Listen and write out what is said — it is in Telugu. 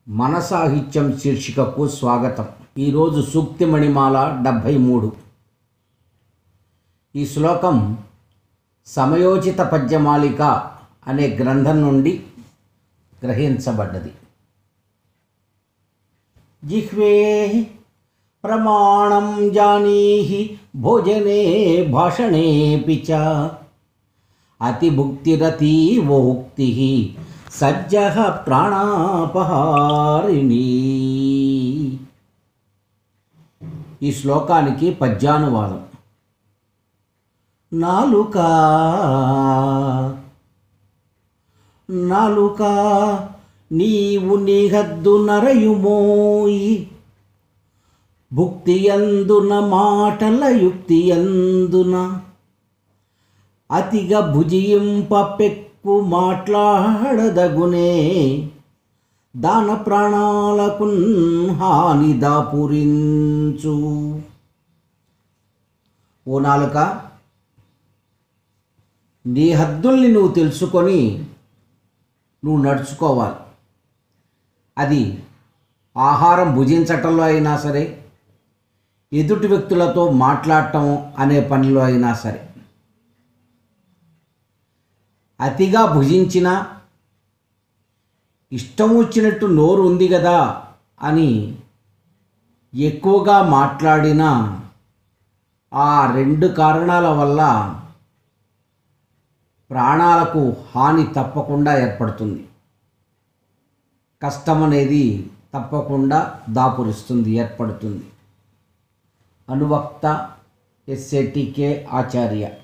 మన సాహిత్యం శీర్షికకు స్వాగతం ఈరోజు సూక్తి మణిమాల డెబ్భై మూడు ఈ శ్లోకం సమయోచిత పద్యమాలిక అనే గ్రంథం నుండి గ్రహించబడ్డది జిహ్వే ప్రమాణం జానీహి భోజనే భాషణేపి చ అతిభుక్తిరతీవోక్తి సజ్జ ప్రాణాపహారిణి ఈ శ్లోకానికి పద్యానువాదం నాలుక నాలుక నీవు నిహద్దు నరయుమోయి భుక్తియందున మాటల యుక్తియందున అతిగా భుజింప పెక్కు మాట్లాడదగునే దాన ప్రాణాలకు హాని దాపురించు ఓ నాలుక నీ హద్దుల్ని నువ్వు తెలుసుకొని నువ్వు నడుచుకోవాలి అది ఆహారం భుజించటంలో అయినా సరే ఎదుటి వ్యక్తులతో మాట్లాడటం అనే పనిలో అయినా సరే అతిగా భుజించిన ఇష్టం వచ్చినట్టు నోరు ఉంది కదా అని ఎక్కువగా మాట్లాడిన ఆ రెండు కారణాల వల్ల ప్రాణాలకు హాని తప్పకుండా ఏర్పడుతుంది కష్టం అనేది తప్పకుండా దాపురిస్తుంది ఏర్పడుతుంది అనువక్త ఎస్ఏటికే ఆచార్య